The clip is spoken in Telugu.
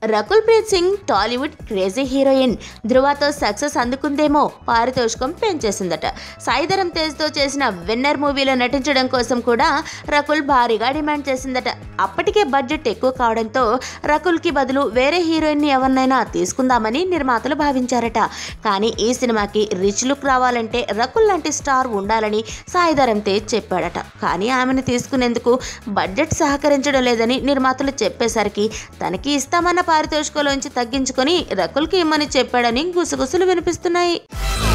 రకుల్ ప్రీత్ సింగ్ టాలీవుడ్ క్రేజీ హీరోయిన్ ధృవతో సక్సెస్ అందుకుందేమో పారితోషికం పెంచేసిందట సాయిధరం తేజ్తో చేసిన విన్నర్ మూవీలో నటించడం కోసం కూడా రకుల్ భారీగా డిమాండ్ చేసిందట అప్పటికే బడ్జెట్ ఎక్కువ కావడంతో రకుల్కి బదులు వేరే హీరోయిన్ని ఎవరినైనా తీసుకుందామని నిర్మాతలు భావించారట కానీ ఈ సినిమాకి రిచ్ లుక్ రావాలంటే రకుల్ లాంటి స్టార్ ఉండాలని సాయిధరం తేజ్ చెప్పాడట కానీ ఆమెను తీసుకునేందుకు బడ్జెట్ సహకరించడం లేదని నిర్మాతలు చెప్పేసరికి తనకి ఇస్తామన్న పారితోషికంలోంచి తగ్గించుకొని రకుల్కి ఇమ్మని చెప్పాడని గుసగుసలు వినిపిస్తున్నాయి